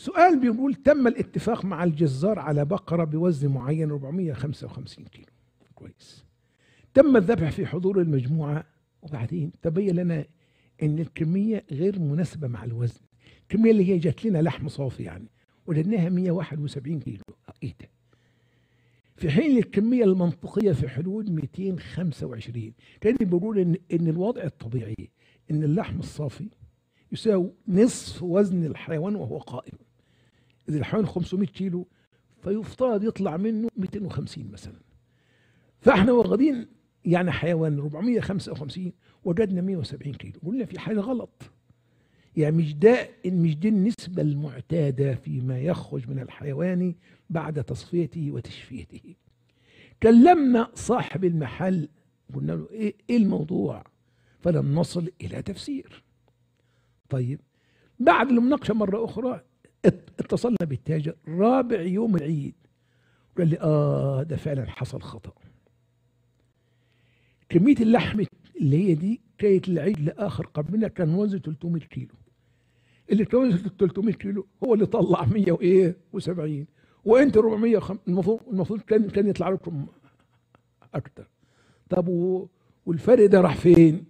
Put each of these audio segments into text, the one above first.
سؤال بيقول تم الاتفاق مع الجزار على بقرة بوزن معين 455 كيلو كويس تم الذبح في حضور المجموعة وبعدين تبين لنا ان الكمية غير مناسبة مع الوزن الكمية اللي هي جات لنا لحم صافي يعني وجدناها 171 كيلو ايه ده في حين الكمية المنطقية في حدود 225 كان بيقول ان ان الوضع الطبيعي ان اللحم الصافي يساوي نصف وزن الحيوان وهو قائم اذا الحيوان 500 كيلو فيفترض يطلع منه 250 مثلا فاحنا واخدين يعني حيوان 455 وجدنا 170 كيلو قلنا في حاجه غلط يعني مش ده مش دي النسبة المعتادة فيما يخرج من الحيوان بعد تصفيته وتشفيته كلمنا صاحب المحل قلنا له ايه, إيه الموضوع فلم نصل الى تفسير طيب بعد المناقشة مرة أخرى اتصلنا بالتاجر رابع يوم العيد قال لي آه ده فعلا حصل خطأ كمية اللحم اللي هي دي كانت العجل آخر قبلنا كان وزن 300 كيلو اللي توزن 300 كيلو هو اللي طلع 100 وايه و70 وانت 400 المفروض المفروض كان كان يطلع لكم اكتر طب والفرق ده راح فين؟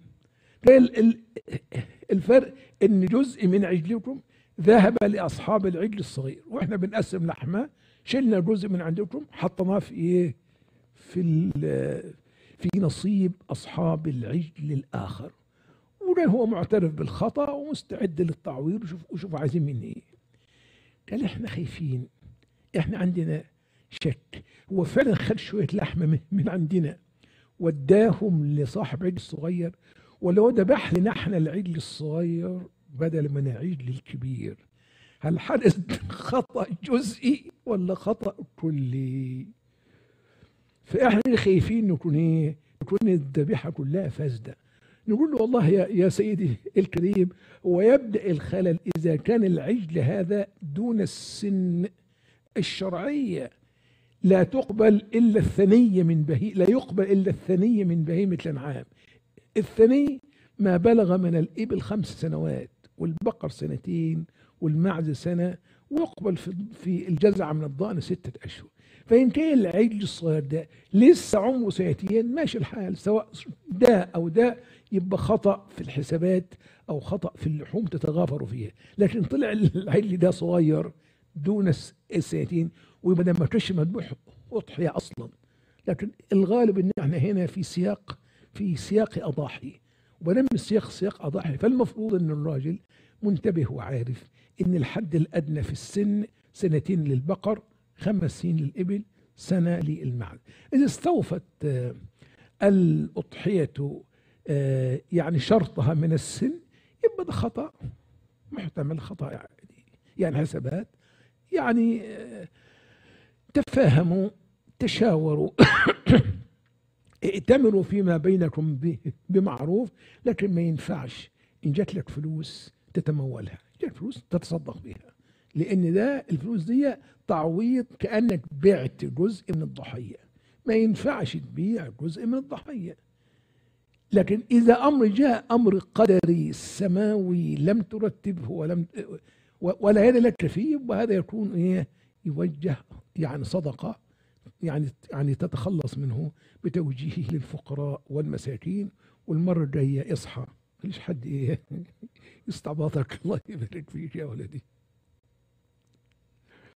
الفرق ان جزء من عجلكم ذهب لاصحاب العجل الصغير واحنا بنقسم لحمه شلنا جزء من عندكم حطيناه في ايه؟ في في نصيب اصحاب العجل الاخر وكان هو معترف بالخطا ومستعد للتعويض وشوف وشوف عايزين مني ايه قال احنا خايفين احنا عندنا شك هو فعلا خد شويه لحمه من عندنا وداهم لصاحب عجل الصغير ولا هو ذبح لنا احنا العجل الصغير بدل من العجل الكبير هل حدث خطا جزئي ولا خطا كلي فاحنا خايفين نكون ايه تكون الذبيحه كلها فاسده نقول له والله يا, يا سيدي الكريم ويبدأ الخلل إذا كان العجل هذا دون السن الشرعية لا تقبل إلا الثنية من بهي لا يقبل إلا الثنية من بهيمة الأنعام الثني ما بلغ من الإبل خمس سنوات والبقر سنتين والمعز سنة ويقبل في, في الجزعة من الضأن ستة أشهر فإن كان العجل الصغير ده لسه عمره سنتين ماشي الحال سواء ده أو ده يبقى خطأ في الحسابات أو خطأ في اللحوم تتغافروا فيها لكن طلع العجل ده صغير دون السنتين ويبقى ده ما كانش مذبوح أضحية أصلا لكن الغالب إن احنا هنا في سياق في سياق أضاحي ودام السياق سياق أضاحي فالمفروض إن الراجل منتبه وعارف إن الحد الأدنى في السن سنتين للبقر خمس سنين للإبل سنة للمعز إذا استوفت آه، الأضحية آه، يعني شرطها من السن يبقى ده خطأ محتمل خطأ يعني يعني حسابات يعني آه، تفاهموا تشاوروا ائتمروا فيما بينكم بمعروف لكن ما ينفعش ان جات لك فلوس تتمولها جات فلوس تتصدق بها لان ده الفلوس دي تعويض كانك بعت جزء من الضحيه ما ينفعش تبيع جزء من الضحيه لكن إذا أمر جاء أمر قدري سماوي لم ترتبه ولم ولا يد لك فيه وهذا يكون إيه يوجه يعني صدقة يعني يعني تتخلص منه بتوجيهه للفقراء والمساكين والمرة الجاية اصحى ليش حد إيه يستعبطك الله يبارك فيك يا ولدي